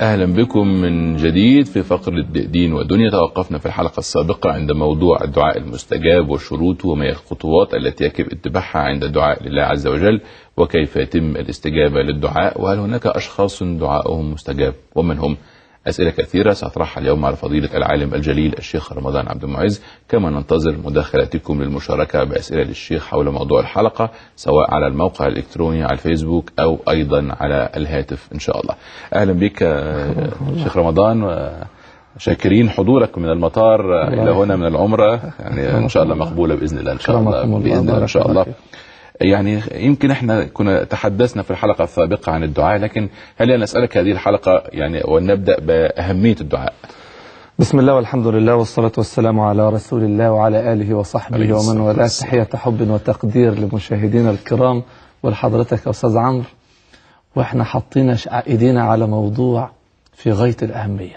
أهلا بكم من جديد في فقرة دين ودنيا توقفنا في الحلقة السابقة عند موضوع الدعاء المستجاب وشروطه وما هي الخطوات التي يجب اتباعها عند الدعاء لله عز وجل وكيف يتم الاستجابة للدعاء وهل هناك أشخاص دعاؤهم مستجاب ومن هم أسئلة كثيرة سأطرحها اليوم على فضيلة العالم الجليل الشيخ رمضان عبد المعز كما ننتظر مداخلاتكم للمشاركة بأسئلة للشيخ حول موضوع الحلقة سواء على الموقع الإلكتروني على الفيسبوك أو أيضا على الهاتف إن شاء الله أهلا بك آه، شيخ رمضان شاكرين حضورك من المطار إلى هنا من العمرة يعني إن شاء الله مقبولة بإذن الله إن شاء الله أكرمكم الله. بإذن الله إن بارك شاء الله الله فيك. يعني يمكن احنا كنا تحدثنا في الحلقة السابقة عن الدعاء لكن خلينا نسألك هذه الحلقة يعني ونبدأ بأهمية الدعاء بسم الله والحمد لله والصلاة والسلام على رسول الله وعلى آله عليه وصحبه ومن الصلاة والاه والسلام. تحية حب وتقدير لمشاهدينا الكرام ولحضرتك يا أستاذ عمرو وإحنا حاطين ش- إيدينا على موضوع في غاية الأهمية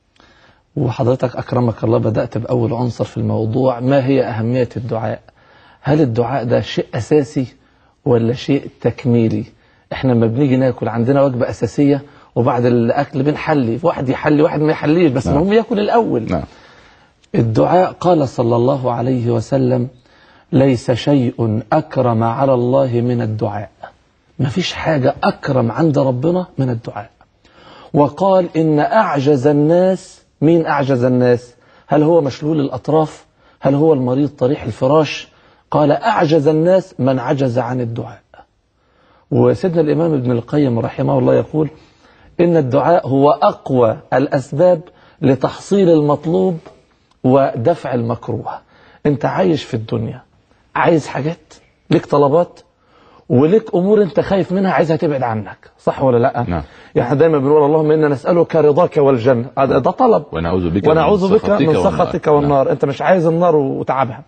وحضرتك أكرمك الله بدأت بأول عنصر في الموضوع ما هي أهمية الدعاء هل الدعاء ده شيء أساسي ولا شيء تكميلي احنا لما بنيجي ناكل عندنا وجبة أساسية وبعد الأكل بنحلي واحد يحلي واحد ما يحليش بس نعم. المهم ياكل الأول نعم الدعاء قال صلى الله عليه وسلم ليس شيء أكرم على الله من الدعاء ما فيش حاجة أكرم عند ربنا من الدعاء وقال إن أعجز الناس مين أعجز الناس هل هو مشلول الأطراف هل هو المريض طريح الفراش قال أعجز الناس من عجز عن الدعاء وسيدنا الإمام ابن القيم رحمه الله يقول إن الدعاء هو أقوى الأسباب لتحصيل المطلوب ودفع المكروه أنت عايش في الدنيا عايز حاجات لك طلبات ولك أمور أنت خايف منها عايزها تبعد عنك صح ولا لا نعم. يعني دايما بنقول اللهم إنا نسألك رضاك والجنة هذا ده طلب ونعوذ بك ونعوذ بك من والنار. سخطك والنار انت مش عايز النار وتعبها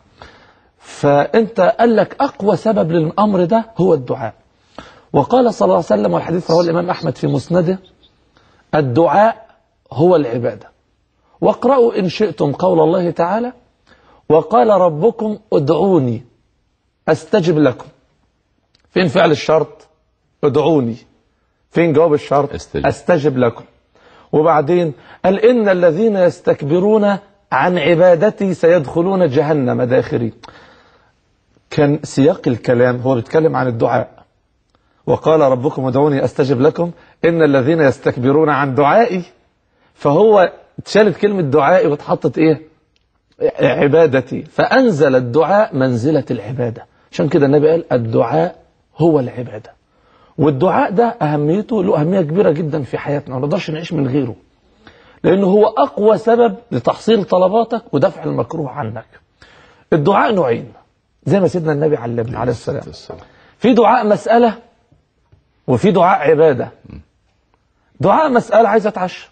فانت قال لك اقوى سبب للامر ده هو الدعاء وقال صلى الله عليه وسلم والحديث رواه الامام احمد في مسنده الدعاء هو العباده واقرأوا ان شئتم قول الله تعالى وقال ربكم ادعوني استجب لكم فين فعل الشرط ادعوني فين جواب الشرط استجب. استجب لكم وبعدين قال إن الذين يستكبرون عن عبادتي سيدخلون جهنم داخرين كان سياق الكلام هو بيتكلم عن الدعاء وقال ربكم ادعوني استجب لكم ان الذين يستكبرون عن دعائي فهو اتشالت كلمه دعائي واتحطت ايه عبادتي فانزل الدعاء منزله العباده عشان كده النبي قال الدعاء هو العباده والدعاء ده اهميته له اهميه كبيره جدا في حياتنا ما نقدرش نعيش من غيره لانه هو اقوى سبب لتحصيل طلباتك ودفع المكروه عنك الدعاء نوعين زي ما سيدنا النبي علمنا عليه السلام السلام. في دعاء مسألة وفي دعاء عبادة دعاء مسألة عايز أتعشى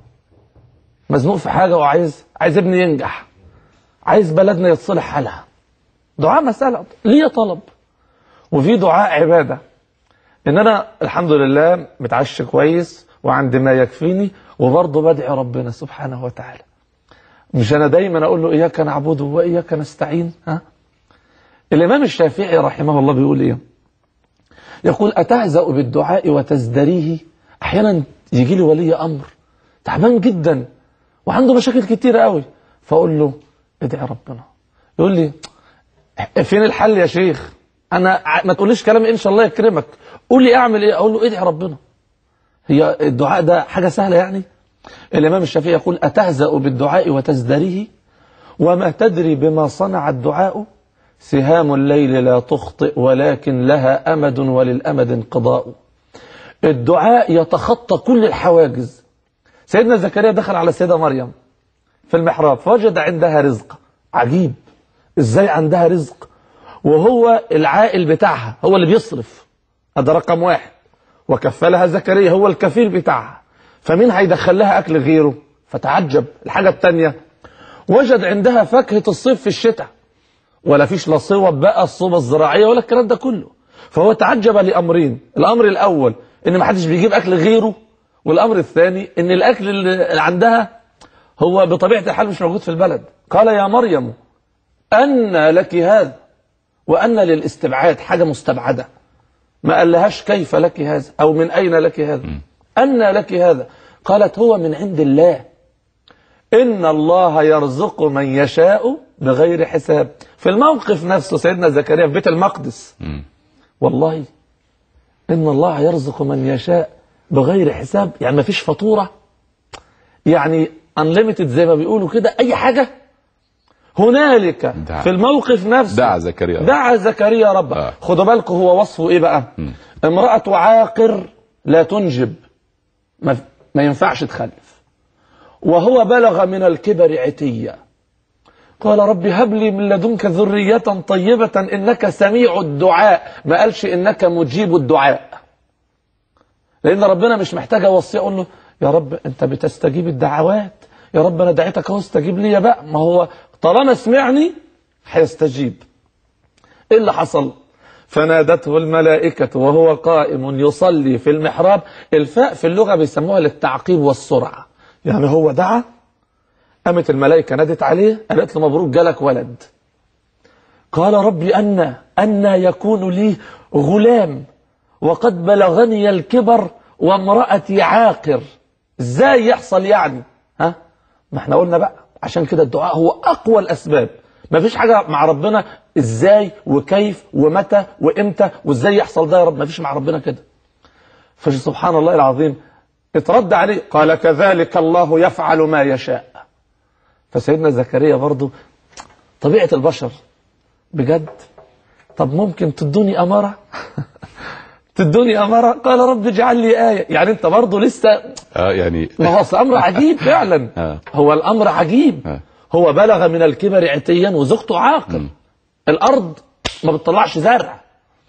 مزنوق في حاجة وعايز عايز ابني ينجح عايز بلدنا يتصلح حالها دعاء مسألة ليه طلب وفي دعاء عبادة إن أنا الحمد لله متعشى كويس وعندي ما يكفيني وبرضه بدعي ربنا سبحانه وتعالى مش أنا دايما أقول له إياك نعبد وإياك نستعين ها الإمام الشافعي رحمه الله بيقول إيه يقول أتهزأ بالدعاء وتزدريه أحيانا يجي لي ولي أمر تعبان جدا وعنده مشاكل كتير قوي فأقول له ادعي ربنا يقول لي فين الحل يا شيخ أنا ع- ما تقوليش كلام إن شاء الله يكرمك قول لي أعمل إيه أقول له ادعي ربنا هي الدعاء ده حاجة سهلة يعني الإمام الشافعي يقول أتهزأ بالدعاء وتزدريه وما تدري بما صنع الدعاء سهام الليل لا تخطئ ولكن لها أمد وللأمد انقضاء الدعاء يتخطى كل الحواجز سيدنا زكريا دخل على السيدة مريم في المحراب فوجد عندها رزق عجيب ازاي عندها رزق وهو العائل بتاعها هو اللي بيصرف هذا رقم واحد وكفلها زكريا هو الكفيل بتاعها فمين هيدخل لها أكل غيره فتعجب الحاجة التانية وجد عندها فاكهة الصيف في الشتاء ولا فيش لا صوب بقى الصوبة الزراعية ولا الكلام ده كله فهو تعجب لأمرين الأمر الأول إن ما حدش بيجيب أكل غيره والأمر الثاني إن الأكل اللي عندها هو بطبيعة الحال مش موجود في البلد قال يا مريم أن لك هذا وأن للاستبعاد حاجة مستبعدة ما قال لهاش كيف لك هذا أو من أين لك هذا أن لك هذا قالت هو من عند الله إن الله يرزق من يشاء بغير حساب في الموقف نفسه سيدنا زكريا في بيت المقدس مم. والله إن الله يرزق من يشاء بغير حساب يعني ما فيش فاتورة يعني unlimited زي ما بيقولوا كده أي حاجة هنالك دعا. في الموقف نفسه دعا زكريا دعا زكريا ربه آه. خدوا بالكم هو وصفه ايه بقى امرأة عاقر لا تنجب ما, ما ينفعش تخلف وهو بلغ من الكبر عتيا قال رب هب لي من لدنك ذرية طيبة إنك سميع الدعاء ما قالش إنك مجيب الدعاء لأن ربنا مش محتاج أوصيه أقول له يا رب أنت بتستجيب الدعوات يا رب أنا دعيتك أهو استجيب لي بقى ما هو طالما سمعني هيستجيب ايه اللي حصل فنادته الملائكة وهو قائم يصلي في المحراب الفاء في اللغة بيسموها للتعقيب والسرعة يعني هو دعا قامت الملائكة نادت عليه قالت له مبروك جالك ولد قال ربي أن أن يكون لي غلام وقد بلغني الكبر وامرأتي عاقر ازاي يحصل يعني ها ما احنا قلنا بقى عشان كده الدعاء هو اقوى الاسباب ما فيش حاجه مع ربنا ازاي وكيف ومتى وامتى وازاي يحصل ده يا رب ما فيش مع ربنا كده فسبحان الله العظيم اترد عليه قال كذلك الله يفعل ما يشاء فسيدنا زكريا برضو طبيعه البشر بجد طب ممكن تدوني اماره تدوني اماره قال رب اجعل لي ايه يعني انت برضو لسه اه يعني ما هو أصل امر عجيب فعلا آه. هو الامر عجيب آه. هو بلغ من الكبر عتيا وزوجته عاقل الارض ما بتطلعش زرع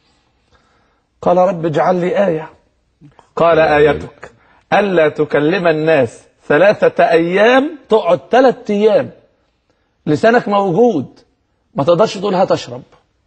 قال رب اجعل لي ايه قال ايتك الا تكلم الناس ثلاثه ايام تقعد ثلاث ايام لسانك موجود ما تقدرش تقول هات اشرب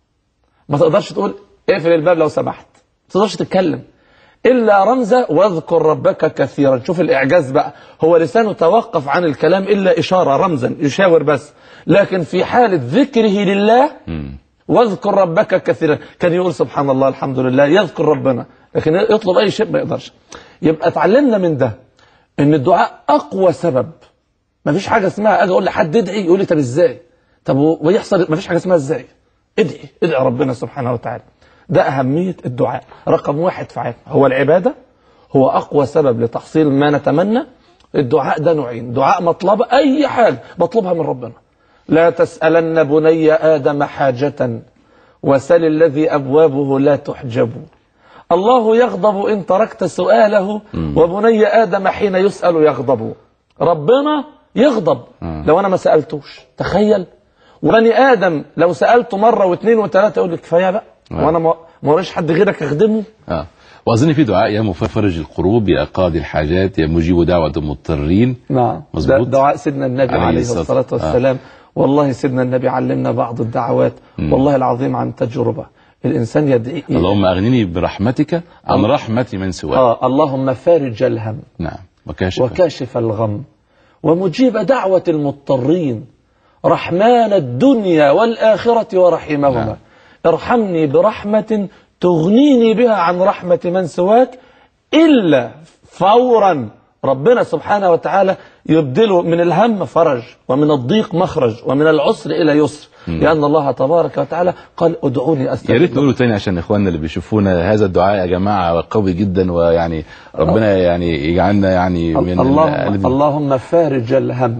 ما تقدرش تقول اقفل الباب لو سمحت ما تقدرش تتكلم إلا رمزا واذكر ربك كثيرا شوف الإعجاز بقى هو لسانه توقف عن الكلام إلا إشارة رمزا يشاور بس لكن في حالة ذكره لله واذكر ربك كثيرا كان يقول سبحان الله الحمد لله يذكر ربنا لكن يطلب أي شيء ما يقدرش يبقى اتعلمنا من ده إن الدعاء أقوى سبب ما فيش حاجة اسمها أجي أقول لحد ادعي يقول لي طب إزاي طب ويحصل ما فيش حاجة اسمها إزاي ادعي ادعي ربنا سبحانه وتعالى ده أهمية الدعاء رقم واحد في حياتنا هو العبادة هو أقوى سبب لتحصيل ما نتمنى الدعاء ده نوعين دعاء مطلبة أي حاجة بطلبها من ربنا لا تسألن بني آدم حاجة وسل الذي أبوابه لا تحجب الله يغضب إن تركت سؤاله وبني آدم حين يسأل يغضب ربنا يغضب لو أنا ما سألتوش تخيل وبني آدم لو سألته مرة واثنين وثلاثة يقول لك كفاية بقى وانا ما وريش حد غيرك اخدمه اه واظن في دعاء يا مفرج القلوب يا قاضي الحاجات يا مجيب دعوه المضطرين نعم مظبوط. دعاء سيدنا النبي عليه عليه الصلاة- الصلاة والسلام والله سيدنا النبي علمنا بعض الدعوات والله العظيم عن تجربة الإنسان يدعي اللهم اغنني برحمتك عن رحمه من سواك آه اللهم فارج الهم نعم وكاشف وكاشف الغم ومجيب دعوة المضطرين رحمن الدنيا والآخرة ورحمهما نعم. ارحمني برحمة تغنيني بها عن رحمة من سواك إلا فورا ربنا سبحانه وتعالى يبدله من الهم فرج ومن الضيق مخرج ومن العسر إلى يسر لأن الله تبارك وتعالى قال ادعوني يا أستجب ريت لكم. نقوله تاني عشان اخواننا اللي بيشوفونا هذا الدعاء يا جماعه قوي جدا ويعني ربنا يعني يجعلنا يعني من اللهم, القلب- اللهم فارج الهم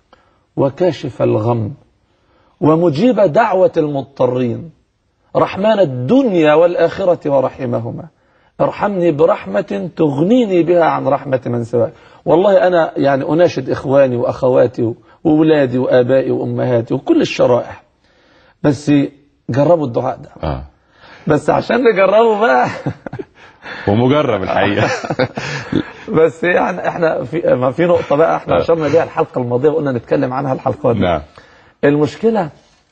وكاشف الغم ومجيب دعوة المضطرين رحمن الدنيا والآخرة ورحمهما ارحمني برحمة تغنيني بها عن رحمة من سواك والله أنا يعني أناشد إخواني وأخواتي وأولادي وآبائي وأمهاتي وكل الشرائح بس جربوا الدعاء ده اه بس عشان نجربه بقى ومجرب الحقيقه بس يعني احنا في ما في نقطة بقى احنا اشرنا بيها الحلقة الماضية وقلنا نتكلم عنها الحلقات دي نعم المشكلة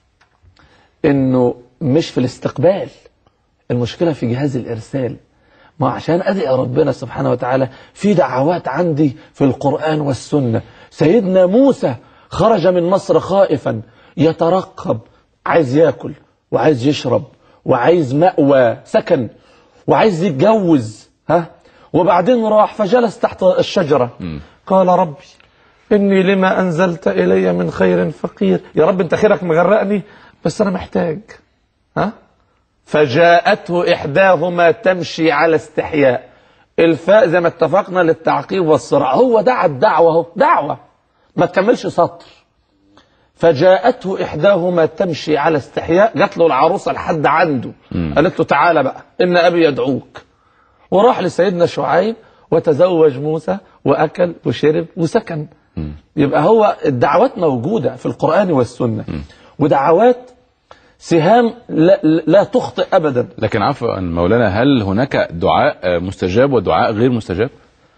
انه مش في الاستقبال المشكلة في جهاز الارسال ما عشان ادعي ربنا سبحانه وتعالى في دعوات عندي في القرآن والسنة سيدنا موسى خرج من مصر خائفا يترقب عايز ياكل وعايز يشرب وعايز مأوى سكن وعايز يتجوز ها وبعدين راح فجلس تحت الشجرة قال ربي إني لما أنزلت إلي من خير فقير يا رب أنت خيرك مغرقني بس أنا محتاج ها فجاءته إحداهما تمشي على استحياء الفاء زي ما اتفقنا للتعقيب والصراع هو دعا الدعوة اهو دعوة ما تكملش سطر فجاءته إحداهما تمشي على استحياء جات له العروسة لحد عنده قالت له تعالى بقى إن أبي يدعوك وراح لسيدنا شعيب وتزوج موسى وأكل وشرب وسكن يبقى هو الدعوات موجودة في القرآن والسنة ودعوات سهام لا, لا تخطئ أبدا لكن عفوا مولانا هل هناك دعاء مستجاب ودعاء غير مستجاب؟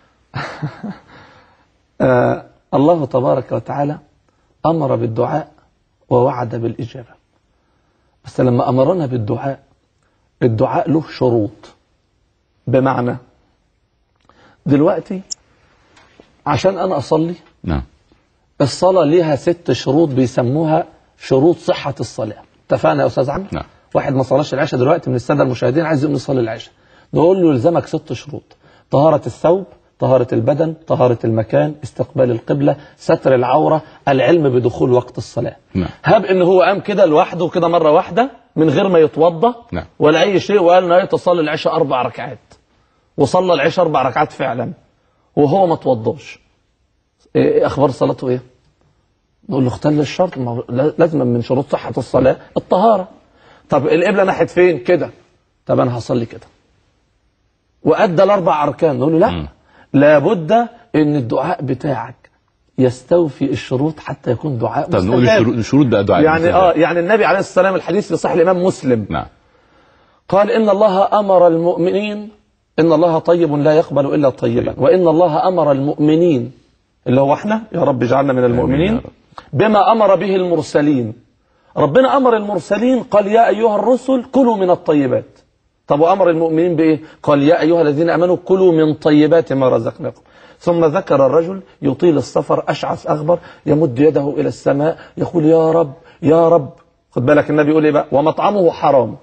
آه الله تبارك وتعالى أمر بالدعاء ووعد بالإجابة بس لما أمرنا بالدعاء الدعاء له شروط بمعنى دلوقتي عشان أنا أصلي نعم الصلاة ليها ست شروط بيسموها شروط صحة الصلاة اتفقنا يا أستاذ عمرو نعم. واحد ما صلاش العشاء دلوقتي من السادة المشاهدين عايز يقوم يصلي العشاء نقول له يلزمك ست شروط طهارة الثوب طهارة البدن طهارة المكان استقبال القبلة ستر العورة العلم بدخول وقت الصلاة نعم. هاب ان هو قام كده لوحده كده مرة واحدة من غير ما يتوضى نعم. ولا اي شيء وقال نهاية تصلي العشاء اربع ركعات وصلى العشاء اربع ركعات فعلا وهو ما توضاش إيه اخبار صلاته ايه نقول له اختل الشرط ما هو لازم من شروط صحة الصلاة الطهارة طب القبلة ناحية فين كده طب انا هصلي كده وادى الاربع اركان نقول له لا مم. لابد ان الدعاء بتاعك يستوفي الشروط حتى يكون دعاء طب نقول مستجاب. الشروط الشروط بقى دعاء يعني المستجاب. اه يعني النبي عليه السلام الحديث في صحيح الامام مسلم نعم قال ان الله امر المؤمنين ان الله طيب لا يقبل الا طيبا وان الله امر المؤمنين اللي هو احنا يا رب اجعلنا من يا المؤمنين رب. بما امر به المرسلين ربنا امر المرسلين قال يا ايها الرسل كلوا من الطيبات طب وامر المؤمنين بايه قال يا ايها الذين امنوا كلوا من طيبات ما رزقناكم ثم ذكر الرجل يطيل السفر اشعث اغبر يمد يده الى السماء يقول يا رب يا رب خد بالك النبي يقول ايه بقى ومطعمه حرام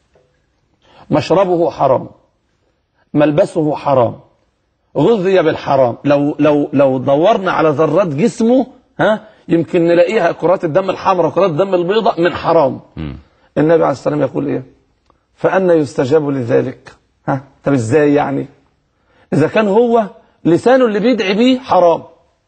مشربه حرام ملبسه حرام غذي بالحرام لو لو لو دورنا على ذرات جسمه ها يمكن نلاقيها كرات الدم الحمراء وكرات الدم البيضاء من حرام مم. النبي عليه السلام يقول ايه فأنا يستجاب لذلك ها طب ازاي يعني اذا كان هو لسانه اللي بيدعي بيه حرام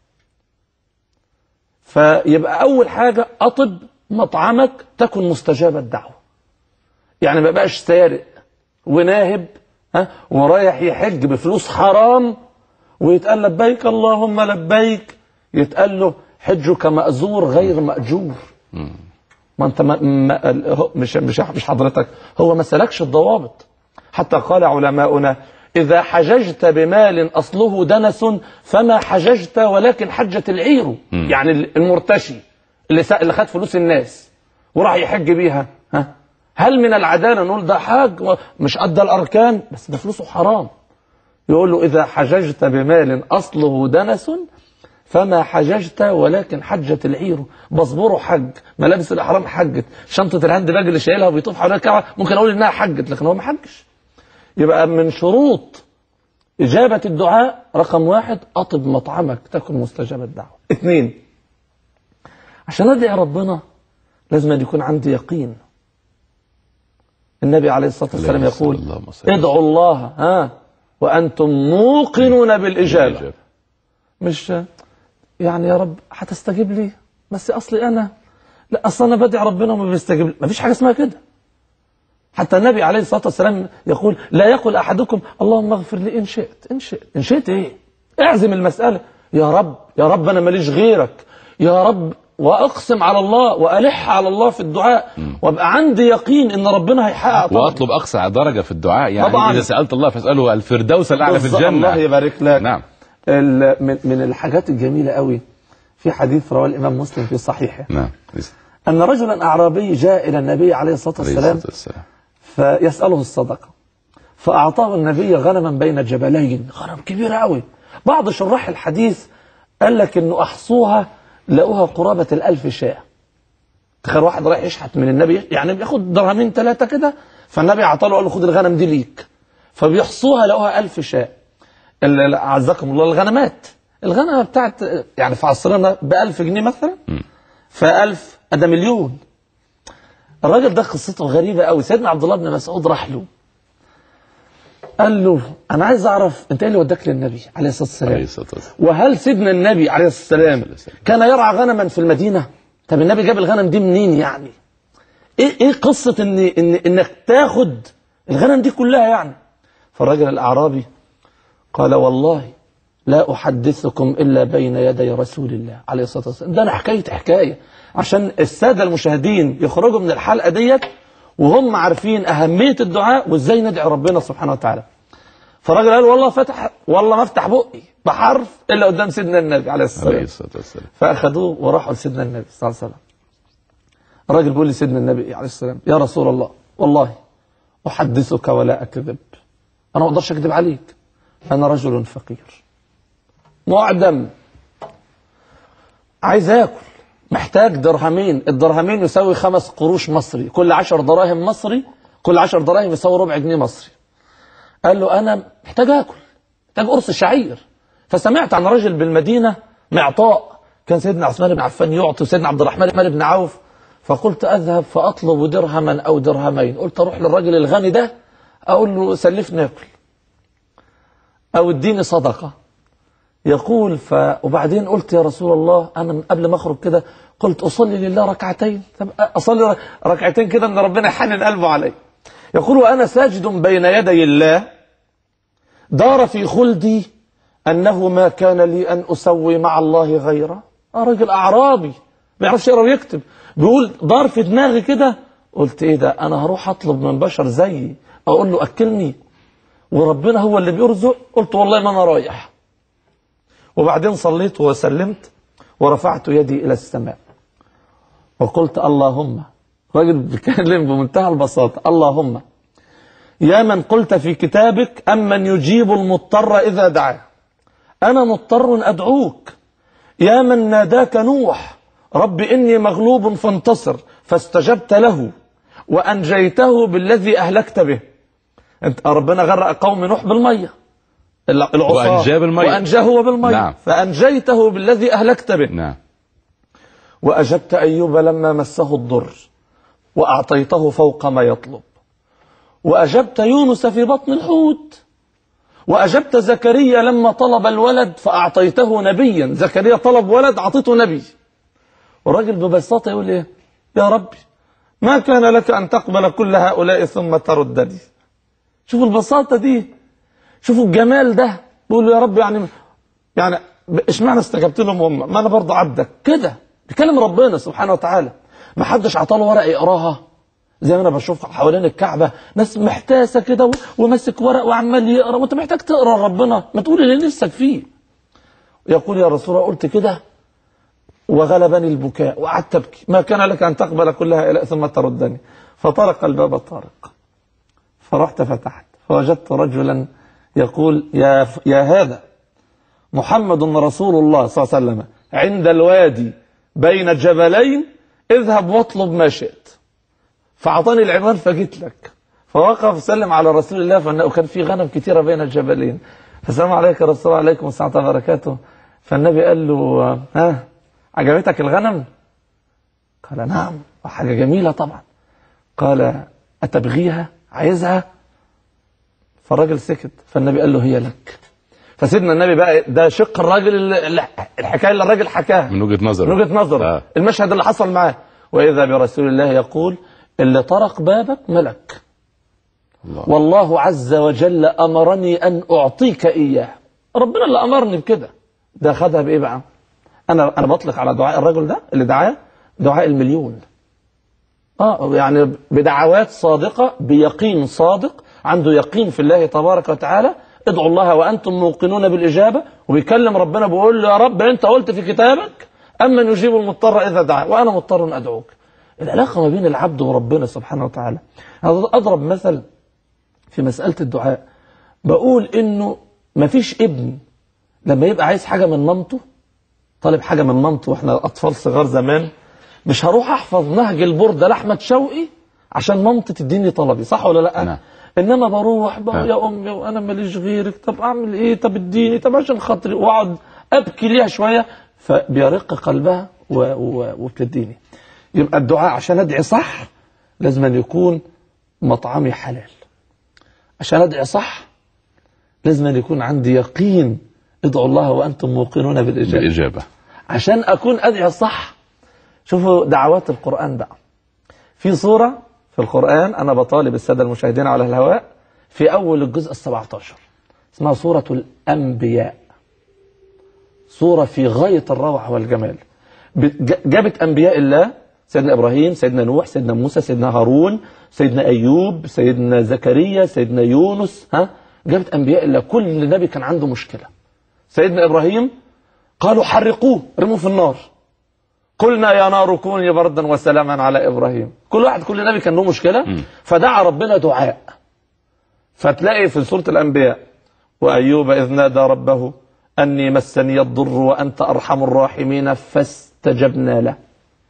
فيبقى اول حاجة اطب مطعمك تكن مستجاب الدعوة يعني ما بقاش سارق وناهب ها ورايح يحج بفلوس حرام ويتقال لبيك اللهم لبيك يتقال له حجك مأزور غير مأجور ما انت ما ما هو- مش مش مش حضرتك هو ما سلكش الضوابط حتى قال علماؤنا إذا حججت بمال أصله دنس فما حججت ولكن حجت العير يعني المرتشي اللي سا- اللي خد فلوس الناس وراح يحج بيها ها هل من العدالة نقول ده حاج و- مش أدى الأركان بس ده فلوسه حرام يقول له إذا حججت بمال أصله دنس فما حججت ولكن حجت العير بصبره حج ملابس الإحرام حجت شنطة الهاند باج اللي شايلها وبيطوف حوالين الكعبة ممكن أقول إنها حجت لكن هو ما حجش يبقى من شروط إجابة الدعاء رقم واحد أطب مطعمك تكن مستجاب الدعوة اثنين عشان أدعي ربنا لازم أن يكون عندي يقين النبي عليه الصلاة والسلام عليه الصلاة يقول اللهم صل ادعوا الله ها وأنتم موقنون بالإجابة إجابة. مش يعني يا رب هتستجيب لي بس اصلي انا لا اصل انا بدعي ربنا وما بيستجيب لي مفيش حاجه اسمها كده حتى النبي عليه الصلاه والسلام يقول لا يقول احدكم اللهم اغفر لي ان شئت ان شئت ان شئت ايه اعزم المساله يا رب يا رب انا ماليش غيرك يا رب واقسم على الله والح على الله في الدعاء وابقى عندي يقين ان ربنا هيحقق طلبي. واطلب اقصى درجه في الدعاء يعني طبعاً. اذا سالت الله فاساله الفردوس الاعلى في بالظبط، الجنه الله يبارك لك نعم ال- من من الحاجات الجميله قوي في حديث رواه الامام مسلم في صحيحه نعم أن رجلا أعرابي جاء إلى النبي عليه الصلاة عليه والسلام الصلاه والسلام فيسأله الصدقة فأعطاه النبي غنما بين جبلين غنم كبيرة أوي بعض شراح الحديث قال لك إنه أحصوها لقوها قرابة الألف شاة تخيل واحد رايح يشحت من النبي يعني بياخد درهمين ثلاثة كده فالنبي أعطاه له قال له خد الغنم دي ليك فبيحصوها لقوها ألف شاة ال- ال- اعزكم الله الغنمات الغنمه بتاعت يعني في عصرنا ب 1000 جنيه مثلا ف 1000 ده مليون الراجل ده قصته غريبه قوي سيدنا عبد الله بن مسعود راح له قال له انا عايز اعرف انت ايه اللي وداك للنبي عليه الصلاه عليه والسلام الصلاه والسلام وهل سيدنا النبي عليه الصلاه والسلام كان يرعى غنما في المدينه طب النبي جاب الغنم دي منين يعني ايه ايه قصه ان ان انك تاخد الغنم دي كلها يعني فالراجل الاعرابي قال والله لا احدثكم الا بين يدي رسول الله عليه الصلاه والسلام ده انا حكايه حكايه عشان الساده المشاهدين يخرجوا من الحلقه ديت وهم عارفين اهميه الدعاء وازاي ندعي ربنا سبحانه وتعالى فالراجل قال والله فتح والله ما افتح بقي بحرف الا قدام سيدنا النبي عليه الصلاه عليه والسلام الصلاه والسلام فاخذوه وراحوا لسيدنا النبي صلى الله عليه وسلم الراجل بيقول لسيدنا النبي عليه السلام يا رسول الله والله احدثك ولا اكذب انا ما اقدرش اكذب عليك انا رجل فقير معدم عايز اكل محتاج درهمين الدرهمين يساوي خمس قروش مصري كل عشر دراهم مصري كل عشر دراهم يساوي ربع جنيه مصري قال له انا محتاج اكل محتاج قرص شعير فسمعت عن رجل بالمدينه معطاء كان سيدنا عثمان بن عفان يعطي سيدنا عبد الرحمن بن عوف فقلت اذهب فاطلب درهما او درهمين قلت اروح للراجل الغني ده اقول له سلفني اكل او اديني صدقه يقول ف وبعدين قلت يا رسول الله انا من قبل ما اخرج كده قلت اصلي لله ركعتين طب اصلي ركعتين كده ان ربنا يحنن قلبه علي يقول وانا ساجد بين يدي الله دار في خلدي انه ما كان لي ان اسوي مع الله غيره آه راجل اعرابي ما يعرفش يقرا ويكتب بيقول دار في دماغي كده قلت ايه ده انا هروح اطلب من بشر زيي اقول له اكلني وربنا هو اللي بيرزق قلت والله ما انا رايح وبعدين صليت وسلمت ورفعت يدي الى السماء وقلت اللهم راجل بيتكلم بمنتهى البساطه اللهم يا من قلت في كتابك أمن يجيب المضطر إذا دعاه أنا مضطر أدعوك يا من ناداك نوح رب إني مغلوب فانتصر فاستجبت له وأنجيته بالذي أهلكت به أنت ربنا غرق قوم نوح بالمية العصاة وأنجاه بالمية. وأنجاه هو بالمية نعم. فأنجيته بالذي أهلكت به نعم وأجبت أيوب لما مسه الضر وأعطيته فوق ما يطلب وأجبت يونس في بطن الحوت وأجبت زكريا لما طلب الولد فأعطيته نبيا زكريا طلب ولد أعطيته نبي والراجل ببساطة يقول إيه يا ربي ما كان لك أن تقبل كل هؤلاء ثم تردني شوفوا البساطة دي شوفوا الجمال ده بيقول يا رب يعني يعني اشمعنى استجبت لهم هم ما انا برضه عبدك كده بيكلم ربنا سبحانه وتعالى ما حدش عطاله ورقه يقراها زي ما انا بشوف حوالين الكعبه ناس محتاسه كده و- وماسك ورق وعمال يقرا وانت محتاج تقرا ربنا ما تقول اللي نفسك فيه يقول يا رسول الله قلت كده وغلبني البكاء وقعدت ابكي ما كان لك ان تقبل كلها الى ثم تردني فطرق الباب طارق فرحت فتحت فوجدت رجلا يقول يا يا هذا محمد رسول الله صلى الله عليه وسلم عند الوادي بين جبلين اذهب واطلب ما شئت فأعطاني العنوان فجيت لك فوقف سلم على رسول الله فإنه كان في غنم كثيرة بين الجبلين فسلام عليك يا رسول الله عليكم ورحمة الله وبركاته فالنبي قال له ها عجبتك الغنم قال نعم وحاجة جميلة طبعا قال أتبغيها عايزها فالراجل سكت فالنبي قال له هي لك فسيدنا النبي بقى ده شق الراجل اللي- اللي- الحكايه اللي الراجل حكاها من وجهه نظر من وجهه نظره آه. المشهد اللي حصل معاه واذا برسول الله يقول اللي طرق بابك ملك الله والله عز وجل امرني ان اعطيك اياه ربنا اللي امرني بكده ده خدها بايه بقى انا انا بطلق على دعاء الرجل ده اللي دعاه دعاء المليون اه يعني بدعوات صادقه بيقين صادق عنده يقين في الله تبارك وتعالى ادعوا الله وانتم موقنون بالاجابه وبيكلم ربنا بيقول له يا رب انت قلت في كتابك اما يجيب المضطر اذا دعا وانا مضطر ادعوك العلاقه ما بين العبد وربنا سبحانه وتعالى أنا اضرب مثل في مساله الدعاء بقول انه ما فيش ابن لما يبقى عايز حاجه من مامته طالب حاجه من مامته واحنا اطفال صغار زمان مش هروح احفظ نهج البرده لاحمد شوقي عشان مامتي تديني طلبي صح ولا لا نعم. انما بروح بقى آه. يا امي وانا ماليش غيرك طب اعمل ايه طب اديني طب عشان خاطري واقعد ابكي ليها شويه فبيرق قلبها و... و... وبتديني يبقى الدعاء عشان ادعي صح لازم أن يكون مطعمي حلال عشان ادعي صح لازم أن يكون عندي يقين ادعوا الله وانتم موقنون بالاجابه بالإجابة عشان اكون ادعي صح شوفوا دعوات القران بقى في صوره في القران انا بطالب الساده المشاهدين على الهواء في اول الجزء ال17 اسمها سوره الانبياء صوره في غايه الروعه والجمال بت- جابت انبياء الله سيدنا ابراهيم سيدنا نوح سيدنا موسى سيدنا هارون سيدنا ايوب سيدنا زكريا سيدنا يونس ها جابت انبياء الله كل نبي كان عنده مشكله سيدنا ابراهيم قالوا حرقوه رموه في النار قلنا يا نار كوني بردا وسلاما على ابراهيم كل واحد كل نبي كان له مشكله فدعا ربنا دعاء فتلاقي في سوره الانبياء وايوب اذ نادى ربه اني مسني الضر وانت ارحم الراحمين فاستجبنا له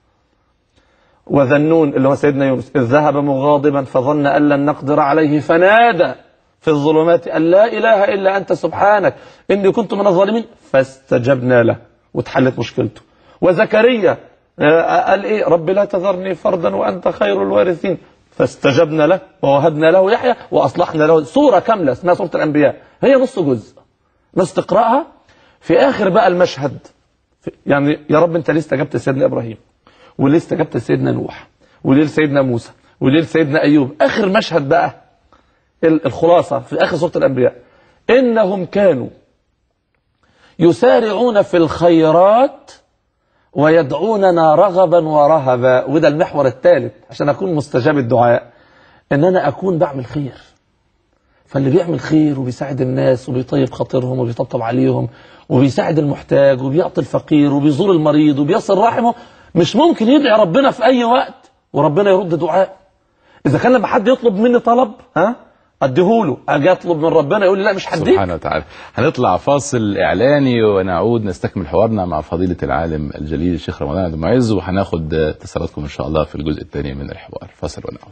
وذنون اللي هو سيدنا يونس إذ ذهب مغاضبا فظن أن لن نقدر عليه فنادى في الظلمات أن لا إله إلا أنت سبحانك إني كنت من الظالمين فاستجبنا له واتحلت مشكلته وزكريا آه، قال إيه رب لا تذرني فردا وأنت خير الوارثين فاستجبنا له ووهبنا له يحيى وأصلحنا له سورة كاملة اسمها سورة الأنبياء هي نص جزء نص تقرأها في آخر بقى المشهد يعني يا رب أنت ليه استجبت لسيدنا إبراهيم وليه استجبت لسيدنا نوح وليه لسيدنا موسى وليه لسيدنا ايوب اخر مشهد بقى ال- الخلاصه في اخر سوره الانبياء انهم كانوا يسارعون في الخيرات ويدعوننا رغبا ورهبا وده المحور الثالث عشان اكون مستجاب الدعاء ان انا اكون بعمل خير فاللي بيعمل خير وبيساعد الناس وبيطيب خاطرهم وبيطبطب عليهم وبيساعد المحتاج وبيعطي الفقير وبيزور المريض وبيصل رحمه مش ممكن يدعي ربنا في اي وقت وربنا يرد دعاء اذا كان لما حد يطلب مني طلب ها اديهوله اجي اطلب من ربنا يقول لي لا مش هديك سبحانه وتعالى هنطلع فاصل إعلاني ونعود نستكمل حوارنا مع فضيلة العالم الجليل الشيخ رمضان عبد المعز وهناخد اتصالاتكم إن شاء الله في الجزء الثاني من الحوار فاصل ونعود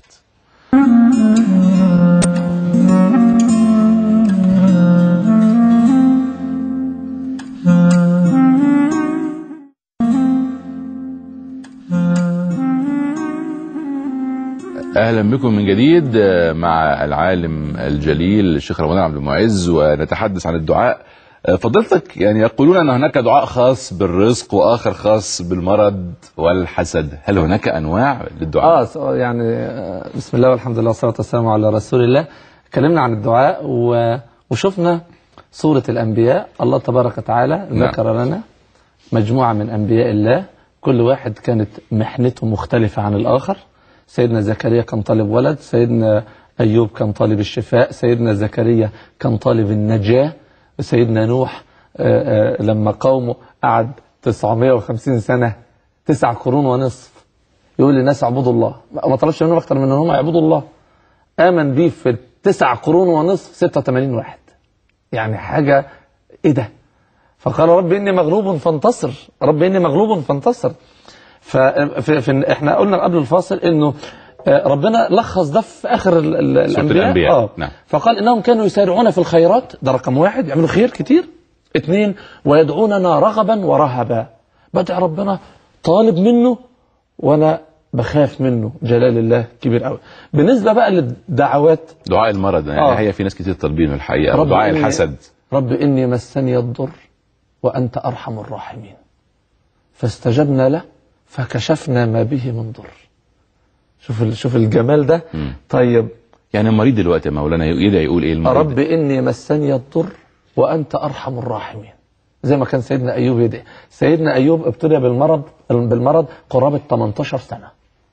اهلا بكم من جديد آه، مع العالم الجليل الشيخ رمضان عبد المعز ونتحدث عن الدعاء آه، فضيلتك يعني يقولون ان هناك دعاء خاص بالرزق واخر خاص بالمرض والحسد هل هناك انواع للدعاء اه س- يعني آه، بسم الله والحمد لله والصلاه والسلام على رسول الله اتكلمنا عن الدعاء و... وشفنا سوره الانبياء الله تبارك وتعالى نعم. ذكر لنا مجموعه من انبياء الله كل واحد كانت محنته مختلفه عن الاخر سيدنا زكريا كان طالب ولد سيدنا ايوب كان طالب الشفاء سيدنا زكريا كان طالب النجاه سيدنا نوح آه، آه، لما قومه قعد 950 سنه تسع قرون ونصف يقول للناس اعبدوا الله ما ما طلبش منهم اكتر من ان هم يعبدوا الله امن بيه في التسع قرون ونصف 86 واحد يعني حاجه ايه ده فقال رب اني مغلوب فانتصر رب اني مغلوب فانتصر ففي في احنا قلنا قبل الفاصل انه آه، ربنا لخص ده في اخر ال- ال- الانبياء الأنبياء، اه نعم. فقال انهم كانوا يسارعون في الخيرات ده رقم واحد يعملوا خير كتير اثنين ويدعوننا رغبا ورهبا بدع ربنا طالب منه وانا بخاف منه جلال الله كبير قوي بالنسبه بقى للدعوات دعاء المرض يعني آه. هي في ناس كتير طالبينه الحقيقه رب دعاء إني- الحسد رب إني مسني الضر وأنت أرحم الراحمين فاستجبنا له فكشفنا ما به من ضر شوف ال- شوف الجمال ده مم. طيب يعني المريض دلوقتي يا مولانا يدعي يقول ايه المريض رب إني مسني الضر وأنت أرحم الراحمين زي ما كان سيدنا أيوب يدعي سيدنا أيوب ابتلي بالمرض بالمرض قرابة 18 سنة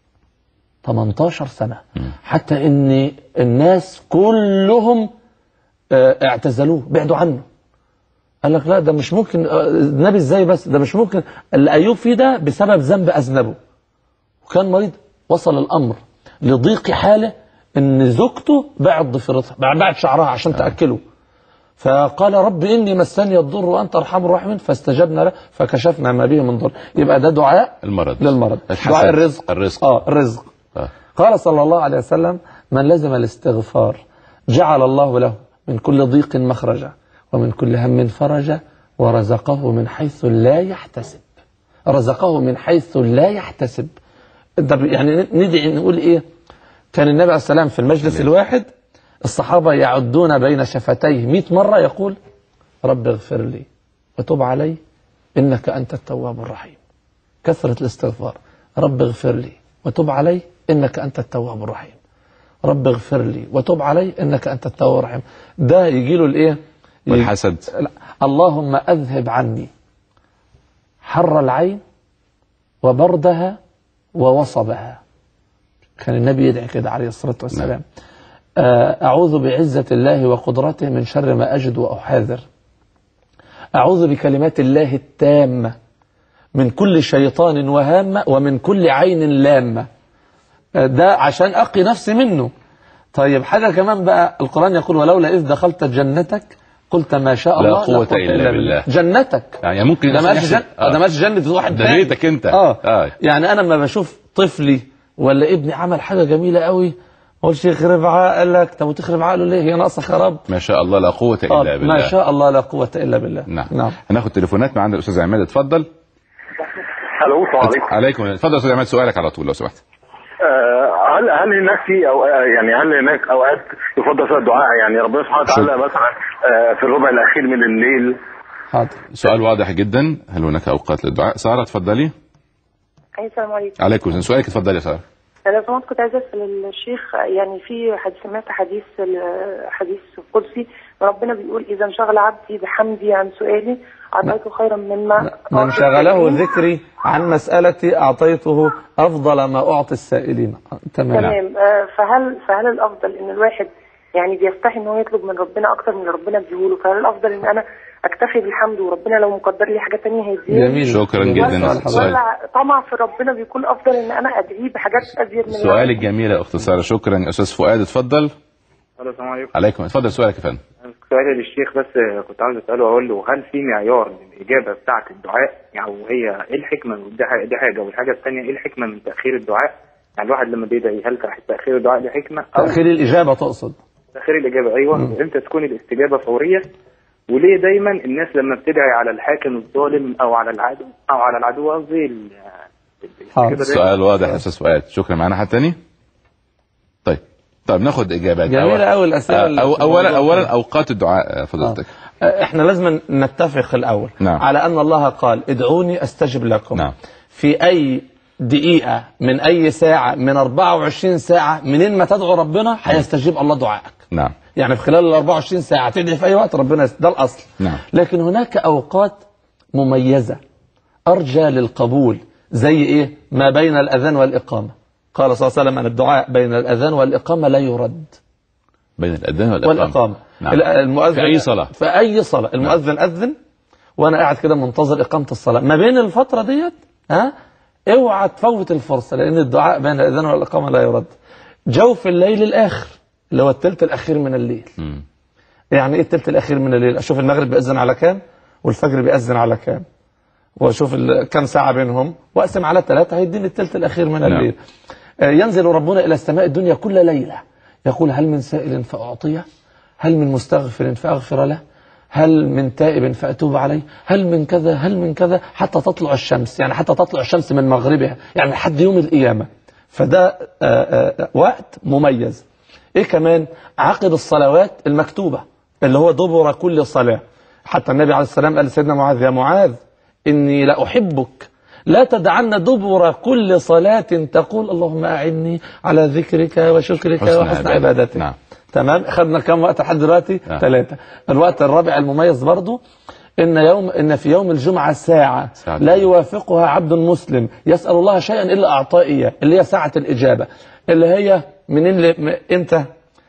18 سنة حتى إن الناس كلهم آه، اعتزلوه بعدوا عنه قال لك لا ده مش ممكن آه، النبي ازاي بس ده مش ممكن اللي ايوب فيه ده بسبب ذنب اذنبه وكان مريض وصل الامر لضيق حاله ان زوجته باعت ضفيرتها باعت شعرها عشان تاكله فقال رب اني مسني الضر وانت ارحم الراحمين فاستجبنا له فكشفنا ما به من ضر يبقى ده دعاء المرض للمرض الحسد دعاء الرزق الرزق اه الرزق آه. قال صلى الله عليه وسلم من لزم الاستغفار جعل الله له من كل ضيق مخرجا ومن كل هم فرجا ورزقه من حيث لا يحتسب رزقه من حيث لا يحتسب طب يعني ندعي نقول ايه كان النبي عليه السلام في المجلس الواحد الصحابة يعدون بين شفتيه 100 مرة يقول رب اغفر لي وتب علي إنك أنت التواب الرحيم كثرة الاستغفار رب اغفر لي وتب علي إنك أنت التواب الرحيم رب اغفر لي وتب علي إنك أنت التواب الرحيم ده يجي له الإيه والحسد لا. اللهم أذهب عني حر العين وبردها ووصبها كان النبي يدعي كده عليه الصلاة والسلام آه، أعوذ بعزة الله وقدرته من شر ما أجد وأحاذر أعوذ بكلمات الله التامة من كل شيطان وهامة ومن كل عين لامة آه، ده عشان أقي نفسي منه طيب حاجة كمان بقى القرآن يقول ولولا إذ دخلت جنتك قلت ما شاء لا الله قوة إلا بالله. جنتك يعني ممكن ده ما قالش يحسب- جن... آه. ده ما قالش جنة واحد ده تاني. بيتك انت اه, آه. يعني انا لما بشوف طفلي ولا ابني عمل حاجه جميله قوي اقول شيخ يخرب عقلك طب وتخرب عقله ليه هي ناقصه خراب ما شاء الله لا قوة آه، إلا بالله ما شاء الله لا قوه الا بالله نعم. نعم هناخد تليفونات معانا الأستاذ عماد اتفضل الو السلام عليكم عليكم اتفضل يا أستاذ عماد سؤالك على طول لو سمحت آه، هل هل هناك في او آه، يعني هل هناك اوقات يفضل فيها الدعاء يعني ربنا سبحانه وتعالى مثلا آه، في الربع الاخير من الليل حاضر سؤال واضح جدا هل هناك أوقات للدعاء سارة اتفضلي أي السلام عليكم عليكم السلام. سؤالك اتفضلي يا سارة لو سمحت كنت عايزة أسأل الشيخ يعني في حديث سمعت حديث ال- حديث قدسي ربنا بيقول إذا انشغل عبدي بحمدي عن سؤالي أعطيته خيرا مما من شغله ذكري عن مسألتي أعطيته أفضل ما أعطي السائلين آه، تمام تمام آه، فهل فهل الأفضل إن الواحد يعني بيستحي إن هو يطلب من ربنا أكتر من اللي ربنا بيقوله فهل الأفضل إن أنا أكتفي بالحمد وربنا لو مقدر لي حاجة تانية هيديني جميل شكرا جميل. جدا سؤال يا حضرتك. سؤال ولا طمع في ربنا بيكون أفضل إن أنا أدعيه بحاجات أزيد من اللي سؤالك جميل يا أخت سارة شكرا يا أستاذ فؤاد اتفضل الو السلام عليكم عليكم اتفضل سؤالك يا فندم سؤالي للشيخ بس كنت عاوز اساله اقول له هل في معيار للاجابه بتاعه الدعاء يعني وهي ايه الحكمه دي حاجه دي حاجه والحاجه الثانيه ايه الحكمه من تاخير الدعاء يعني الواحد لما بيدعي هل تاخير الدعاء دي حكمه او تأخير الإجابة تقصد تاخير الاجابه ايوه امتى تكون الاستجابه فوريه وليه دايما الناس لما بتدعي على الحاكم الظالم او على العدو او على العدو قصدي ال- حاضر. الاستجابة دايماً سؤال واضح يا أستاذ فؤاد شكرا معانا حد تاني طيب طيب ناخد إجابات جميلة أول- أوي الأسئلة اللي أو في أولا الموضوع. أولا أوقات الدعاء آه، فضيلتك احنا لازم نتفق الاول نعم. على ان الله قال ادعوني استجب لكم نعم. في اي دقيقة من اي ساعة من 24 ساعة منين ما تدعو ربنا هيستجيب الله دعائك نعم يعني في خلال ال 24 ساعة تدعي في اي وقت ربنا يست... ده الاصل نعم. لكن هناك اوقات مميزة ارجى للقبول زي ايه ما بين الاذان والاقامة قال صلى الله عليه وسلم ان الدعاء بين الاذان والاقامة لا يرد بين الأذان والإقامة والإقامة نعم. المؤذن في أي صلاة. في أي صلاة المؤذن أذن وأنا قاعد كده منتظر إقامة الصلاة ما بين الفترة ديت ها اوعى تفوت الفرصة لأن الدعاء بين الأذان والإقامة لا يرد جوف الليل الآخر اللي هو الثلث الأخير من الليل مم. يعني إيه الثلث الأخير من الليل أشوف المغرب بيأذن على كام والفجر بيأذن على كام واشوف ال- كم ساعة بينهم واقسم على ثلاثة هيديني الثلث الأخير من نعم. الليل آه، ينزل ربنا إلى السماء الدنيا كل ليلة يقول هل من سائل فأعطيه هل من مستغفر فأغفر له هل من تائب فأتوب عليه هل من كذا هل من كذا حتى تطلع الشمس يعني حتى تطلع الشمس من مغربها يعني لحد يوم القيامة فده آه، آه، وقت مميز ايه كمان عقد الصلوات المكتوبة اللي هو دبر كل صلاة حتى النبي عليه السلام قال لسيدنا معاذ يا معاذ إني لأحبك لا تدعن دبر كل صلاة تقول اللهم أعني على ذكرك وشكرك حسن وحسن عبادتك. عبادتك نعم. تمام خدنا كم وقت لحد دلوقتي نعم. ثلاثة الوقت الرابع المميز برضو إن يوم إن في يوم الجمعة ساعة ساعة لا يوافقها عبد مسلم يسأل الله شيئا إلا أعطاه إياه اللي هي ساعة الإجابة اللي هي منين ل... م- إمتى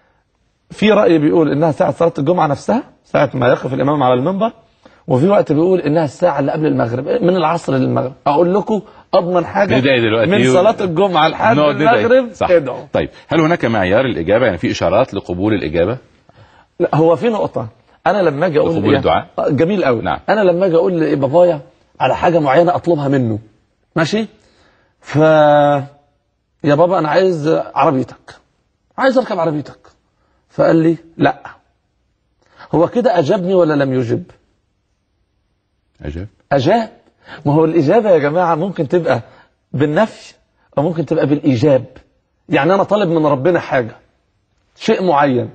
في رأي بيقول إنها ساعة صلاة الجمعة نفسها ساعة ما يقف الإمام على المنبر وفي وقت بيقول إنها الساعة اللي قبل المغرب من العصر للمغرب أقول لكم أضمن حاجة ندعي دلوقتي. من صلاة الجمعة لحد نقعد ندعي. المغرب صح ادعوا طيب هل هناك معيار الإجابة يعني في إشارات لقبول الإجابة لا هو في نقطة أنا لما أجي أقول قبول إيه؟ الدعاء؟ آه، جميل قوي نعم. أنا لما أجي أقول لبابايا على حاجة معينة أطلبها منه ماشي ف يا بابا أنا عايز عربيتك عايز أركب عربيتك فقال لي لا هو كده أجابني ولا لم يجب أجاب أجاب ما هو الإجابة يا جماعة ممكن تبقى بالنفي أو ممكن تبقى بالإيجاب يعني أنا طالب من ربنا حاجة شيء معين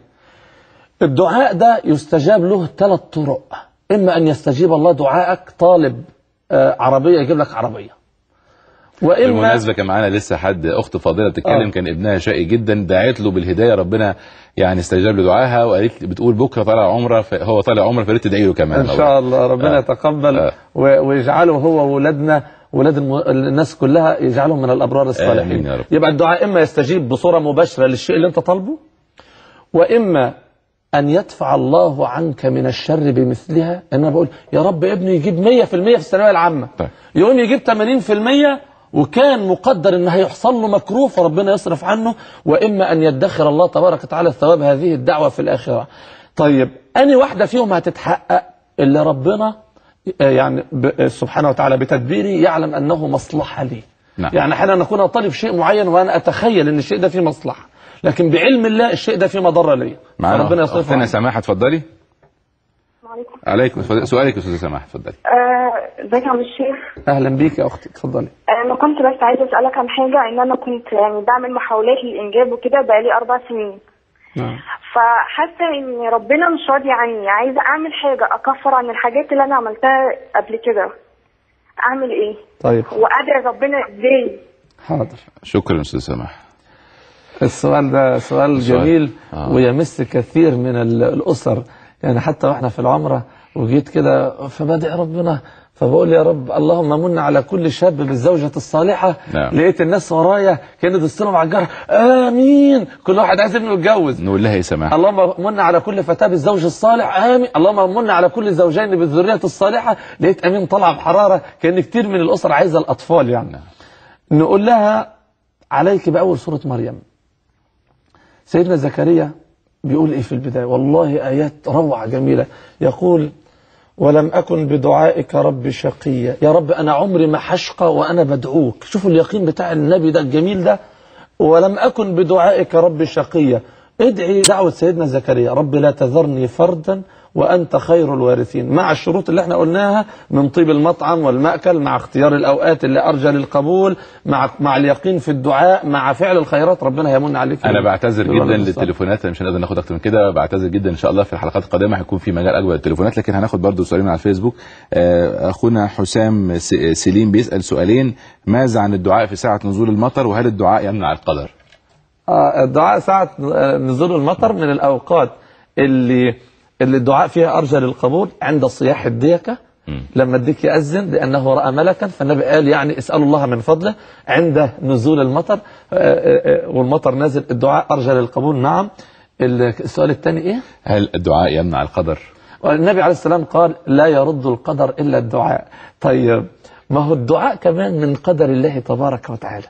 الدعاء ده يستجاب له ثلاث طرق إما أن يستجيب الله دعائك طالب آه، عربية يجيب لك عربية وإما بالمناسبة كان معانا لسه حد أخت فاضلة بتتكلم آه. كان ابنها شقي جدا دعيت له بالهداية ربنا يعني استجاب لدعائها وقالت لي بتقول بكرة طالع عمرة هو طالع عمرة فريت تدعي له كمان ان شاء الله ربنا آه. يتقبل آه. و- ويجعله هو وولادنا ولاد الم... الناس كلها يجعلهم من الابرار آمين الصالحين يا رب. يبقى الدعاء اما يستجيب بصوره مباشره للشيء اللي انت طالبه واما ان يدفع الله عنك من الشر بمثلها ان انا بقول يا رب ابني يجيب 100% في الثانويه العامه طيب. يقوم يجيب 80% وكان مقدر ان هيحصل له مكروه فربنا يصرف عنه واما ان يدخر الله تبارك وتعالى ثواب هذه الدعوه في الاخره. طيب اني واحده فيهم هتتحقق اللي ربنا آه، يعني ب- سبحانه وتعالى بتدبيره يعلم انه مصلحه لي. نعم. يعني احيانا نكون طالب شيء معين وانا اتخيل ان الشيء ده فيه مصلحه لكن بعلم الله الشيء ده فيه مضره لي. معانا فربنا يصرفه أختنا عنه. سماحة اتفضلي عليكم عليكم اتفضلي. سؤالك يا أستاذة سماحة اتفضلي آه، ازيك يا عم الشيخ اهلا بيك يا اختي اتفضلي. انا كنت بس عايزه اسالك عن حاجه ان انا كنت يعني بعمل محاولات للانجاب وكده بقالي اربع سنين نعم. فحاسه ان ربنا مش راضي عني عايزه اعمل حاجه اكفر عن الحاجات اللي انا عملتها قبل كده اعمل ايه طيب وادعي ربنا ازاي حاضر. شكرا أستاذ سماحة السؤال ده سؤال سؤال. جميل آه. ويمس كثير من ال- الأسر يعني حتى واحنا في العمرة وجيت كده فبدعي ربنا فبقول يا رب اللهم من على كل شاب بالزوجة الصالحة نعم. لقيت الناس ورايا كانوا دستهم على الجرح آمين كل واحد عايز ابنه يتجوز نقول لها يا سماحة اللهم من على كل فتاة بالزوج الصالح آمين اللهم من على كل زوجين بالذرية الصالحة لقيت أمين طلع بحرارة كان كتير من الأسر عايزة الأطفال يعني نعم. نقول لها عليك بأول سورة مريم سيدنا زكريا بيقول ايه في البداية والله آيات روعة جميلة يقول ولم أكن بدعائك رب شقيا يا رب أنا عمري ما حشقى وأنا بدعوك شوفوا اليقين بتاع النبي ده الجميل ده ولم أكن بدعائك رب شقيا ادعي دعوة سيدنا زكريا رب لا تذرني فردا وأنت خير الوارثين مع الشروط اللي احنا قلناها من طيب المطعم والمأكل مع اختيار الأوقات اللي أرجى للقبول مع مع اليقين في الدعاء مع فعل الخيرات ربنا يمن عليك انا بعتذر بالولد جدا الصالح. للتليفونات مش هنقدر ناخد اكتر من كده بعتذر جدا ان شاء الله في الحلقات القادمه هيكون في مجال اكبر للتليفونات لكن هناخد برضو سؤالين على الفيسبوك آه، اخونا حسام س- سليم بيسال سؤالين ماذا عن الدعاء في ساعه نزول المطر وهل الدعاء يمنع القدر آه، الدعاء ساعة آه، نزول المطر من الأوقات اللي اللي الدعاء فيها أرجى للقبول عند صياح الديكة لما الديك يأذن لأنه رأى ملكا فالنبي قال يعني اسألوا الله من فضله عند نزول المطر آه، آه، آه، والمطر نازل الدعاء أرجى للقبول نعم السؤال الثاني إيه؟ هل الدعاء يمنع القدر والنبي عليه السلام قال لا يرد القدر إلا الدعاء طيب ما هو الدعاء كمان من قدر الله تبارك وتعالى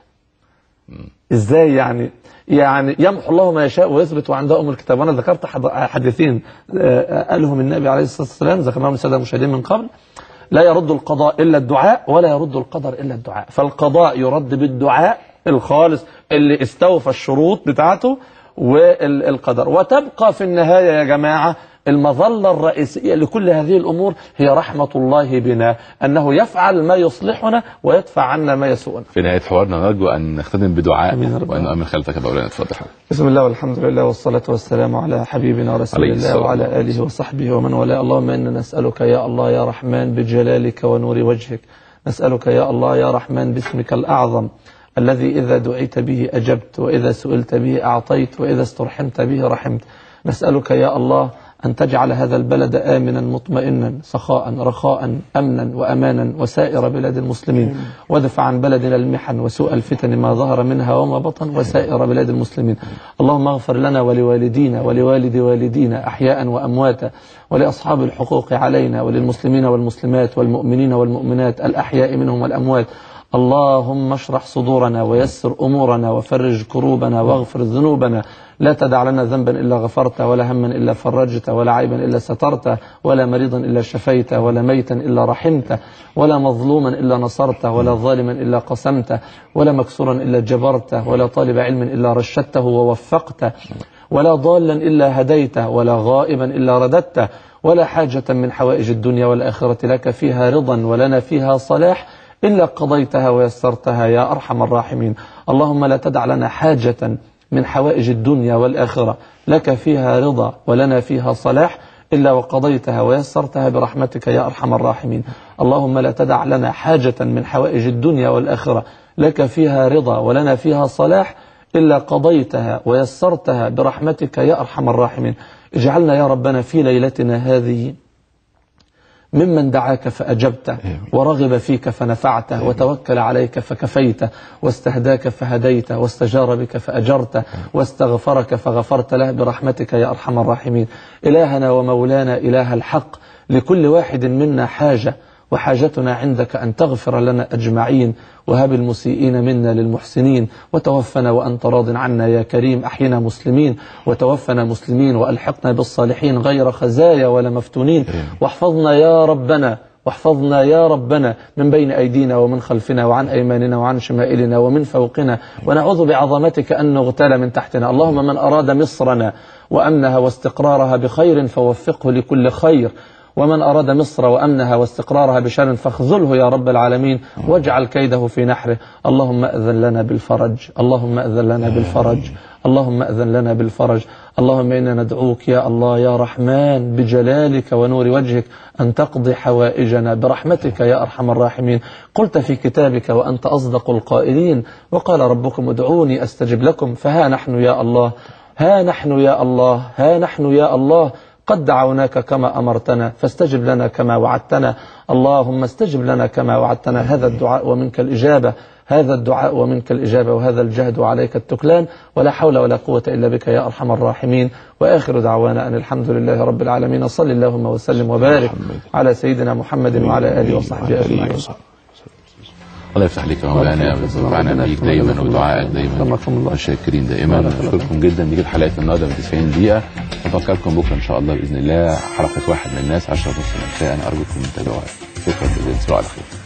ازاي يعني يعني يمحو الله ما يشاء ويثبت وعنده ام الكتاب وانا ذكرت حد- حديثين آه، قالهم النبي عليه الصلاه والسلام ذكرناهم للساده المشاهدين من قبل لا يرد القضاء الا الدعاء ولا يرد القدر الا الدعاء فالقضاء يرد بالدعاء الخالص اللي استوفى الشروط بتاعته والقدر وتبقى في النهايه يا جماعه المظله الرئيسيه لكل هذه الامور هي رحمه الله بنا انه يفعل ما يصلحنا ويدفع عنا ما يسوءنا في نهايه حوارنا نرجو ان نختتم بدعاء آمين يا رب. وان نؤمن خلفك يا مولانا اتفضل حضرتك. بسم الله والحمد لله والصلاة والسلام على حبيبنا ورسول عليه الله الصلاة وعلى آله وصحبه ومن والاه اللهم إنا نسألك يا الله يا رحمن بجلالك ونور وجهك نسألك يا الله يا رحمن باسمك الأعظم الذي إذا دعيت به أجبت وإذا سئلت به أعطيت وإذا استرحمت به رحمت نسألك يا الله أن تجعل هذا البلد آمنا مطمئنا سخاء رخاء أمنا وأمانا وسائر بلاد المسلمين وادفع عن بلدنا المحن وسوء الفتن ما ظهر منها وما بطن وسائر بلاد المسلمين اللهم اغفر لنا ولوالدينا ولوالد والدينا أحياء وأمواتا ولأصحاب الحقوق علينا وللمسلمين والمسلمات والمؤمنين والمؤمنات الأحياء منهم والأموات اللهم اشرح صدورنا ويسر أمورنا وفرج كروبنا واغفر ذنوبنا لا تدع لنا ذنبا إلا غفرته ولا هما إلا فرجته ولا عيبا إلا سترته ولا مريضا إلا شفيته ولا ميتا إلا رحمته ولا مظلوما إلا نصرته ولا ظالما إلا قسمته ولا مكسورا إلا جبرته ولا طالب علم إلا رشدته ووفقته ولا ضالا إلا هديته ولا غائبا إلا رددته ولا حاجة من حوائج الدنيا والآخرة لك فيها رضا ولنا فيها صلاح إلا قضيتها ويسرتها يا أرحم الراحمين اللهم لا تدع لنا حاجة من حوائج الدنيا والآخرة لك فيها رضا ولنا فيها صلاح إلا وقضيتها ويسرتها برحمتك يا أرحم الراحمين اللهم لا تدع لنا حاجة من حوائج الدنيا والآخرة لك فيها رضا ولنا فيها صلاح إلا قضيتها ويسرتها برحمتك يا أرحم الراحمين اجعلنا يا ربنا في ليلتنا هذه ممن دعاك فأجبته ورغب فيك فنفعته وتوكل عليك فكفيته واستهداك فهديته واستجار بك فأجرته واستغفرك فغفرت له برحمتك يا أرحم الراحمين إلهنا ومولانا إله الحق لكل واحد منا حاجة وحاجتنا عندك أن تغفر لنا أجمعين وهب المسيئين منا للمحسنين وتوفنا وأنت راض عنا يا كريم أحينا مسلمين وتوفنا مسلمين وألحقنا بالصالحين غير خزايا ولا مفتونين واحفظنا يا ربنا واحفظنا يا ربنا من بين أيدينا ومن خلفنا وعن أيماننا وعن شمائلنا ومن فوقنا ونعوذ بعظمتك أن نغتال من تحتنا اللهم من أراد مصرنا وأمنها واستقرارها بخير فوفقه لكل خير ومن أراد مصر وأمنها واستقرارها بشر فاخذله يا رب العالمين واجعل كيده في نحره اللهم أذن لنا بالفرج اللهم أذن لنا بالفرج اللهم أذن لنا بالفرج اللهم إنا ندعوك يا الله يا رحمن بجلالك ونور وجهك أن تقضي حوائجنا برحمتك يا أرحم الراحمين قلت في كتابك وأنت أصدق القائلين وقال ربكم ادعوني أستجب لكم فها نحن يا الله ها نحن يا الله ها نحن يا الله قد دعوناك كما أمرتنا فاستجب لنا كما وعدتنا اللهم استجب لنا كما وعدتنا هذا الدعاء ومنك الإجابة هذا الدعاء ومنك الإجابة وهذا الجهد وعليك التكلان ولا حول ولا قوة إلا بك يا أرحم الراحمين وآخر دعوانا أن الحمد لله رب العالمين صل اللهم وسلم وبارك على سيدنا محمد وعلى آله وصحبه أجمعين الله يفتح عليك يا مولانا وينفعنا بيك دايما وبدعائك دايما رحمكم الله. متشكرين دائما نشكركم جدا دي كانت حلقه النهارده من 90 دقيقه نفكركم بكره ان شاء الله باذن الله حلقه واحد من الناس 10 ونص مساء ارجوكم تتابعوها شكرا جزيلا تصبحوا على خير